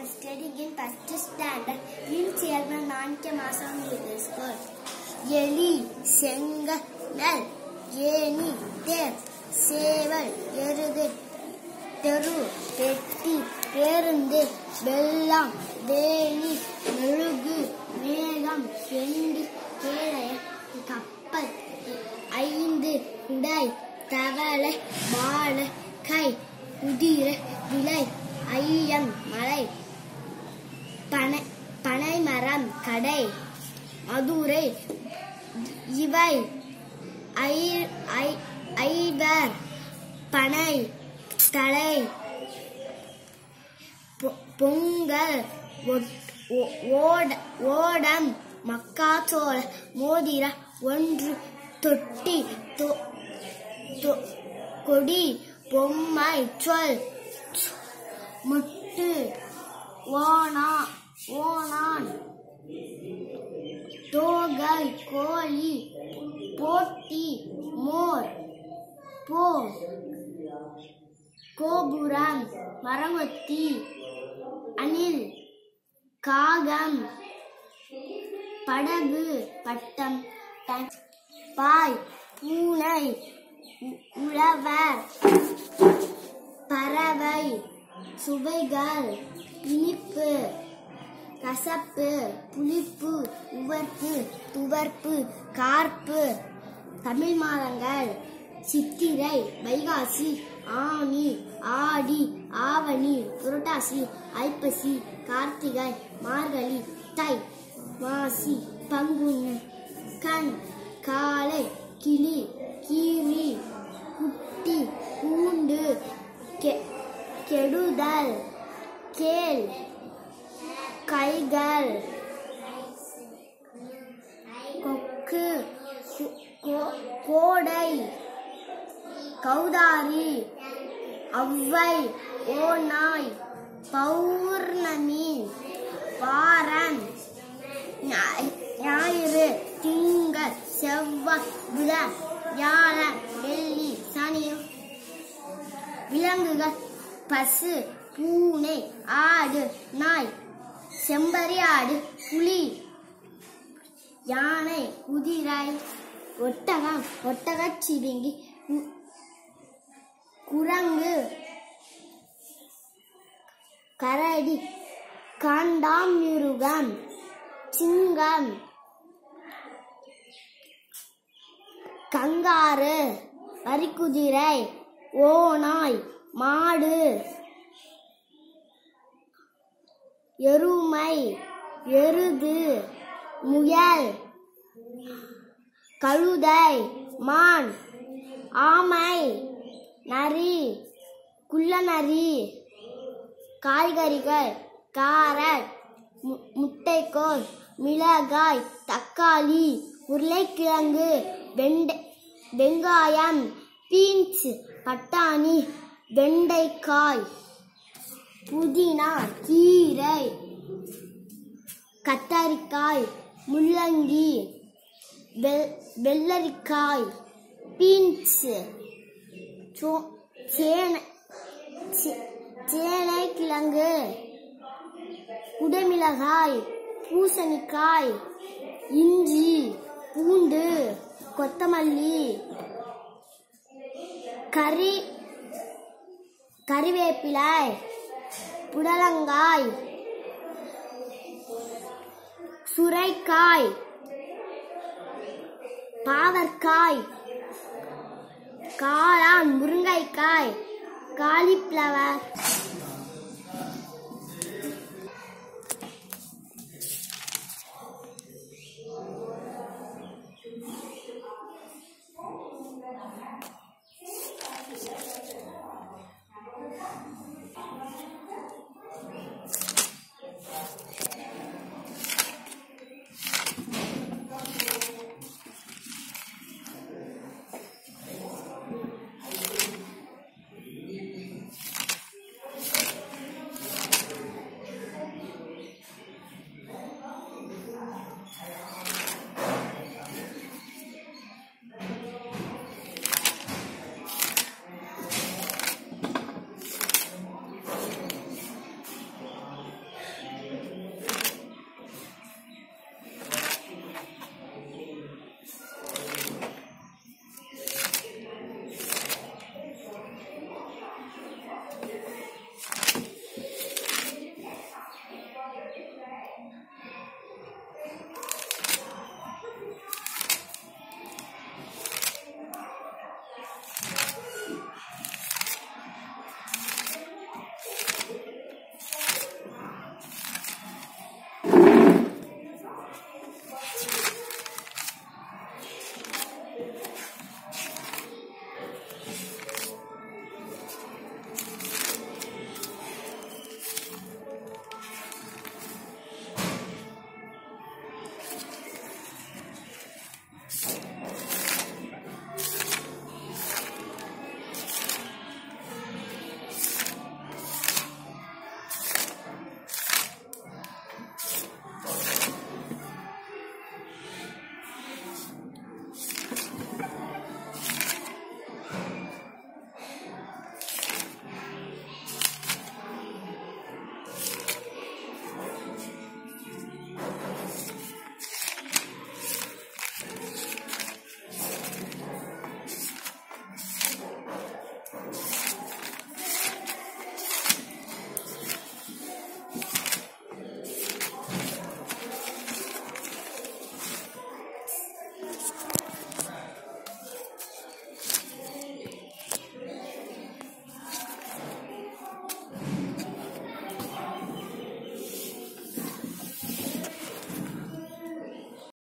studying in first standard in Chairman Nanke Masam Middle School. எலி செங்கல் any தேர் சேவல் எருது தெரு பெட்டி பேருந்து வெள்ளம் வேலி மெழுகு மேகம் செண்டு கேளைய கப்பல் ஐந்து குடை தவளை வாழை கை குதிரை விலை ஐயம் மலை பனை பனைமரம் கடை மதுரை இவை ஐ- ஐ- ஐவர் பனை தலை பொ- பொங்கல் ஒட்- ஓ- ஓட- ஓடம் மக்காச்சோள மோதிர ஒன்று தொட்டி தொ- தொ- கொடி பொம்மை சொல் முட்டு ஓனா ஓனான் தோகை கோழி போட்டி மோர் போ கோபுரம் மரங்கொத்தி அணில் காகம் படகு பட்டம் ட- பாய் பூனை உ- உழவர் பறவை சுவைகள் இனிப்பு கசப்பு புளிப்பு உவர்ப்பு துவர்ப்பு கார்ப்பு தமிழ் மாதங்கள் சித்திரை வைகாசி ஆனி ஆடி ஆவணி புரட்டாசி ஐப்பசி கார்த்திகை மார்கழி தை மாசி பங்குனி கண் காலை கிளி கீரி குட்டி பூண்டு கெ- கெடுதல் கேள் கைகள் கொக்கு கு- கோ- கோடை கௌதாரி அவ்வை ஓநாய் பௌர்ணமி வாரம் ஞாய்- ஞாயிறு திங்கள் செவ்வாய் புதன் வியாழன் வெள்ளி சனி விலங்குகள் பசு பூனை ஆடு நாய் செம்பரி ஆடு புலி யானை குதிரை ஒட்டகம் ஒட்டகச் சிவிங்கி கு- குரங்கு கரடி காண்டாமிருகம் சிங்கம் கங்காரு வரிக்குதிரை ஓநாய் மாடு எருமை எருது முயல் கழுதை மான் ஆமை நரி குள்ளநரி காய்கறிகள் காரட் மு- முட்டைக்கோஸ் மிளகாய் தக்காளி உருளைக்கிழங்கு வெண்டை வெங்காயம் பீன்ஸ் பட்டாணி வெண்டைக்காய் புதினா கீரை கத்தரிக்காய் முள்ளங்கி வெ- வெள்ளரிக்காய் பீன்ஸ் சோ- சேனை சே- சேனைக்கிழங்கு குடமிளகாய் பூசணிக்காய் இஞ்சி பூண்டு கொத்தமல்லி கறி கறிவேப்பிலை புடலங்காய் சுரைக்காய் பாவற்காய் காளான் முருங்கைக்காய் காலிஃப்ளவர்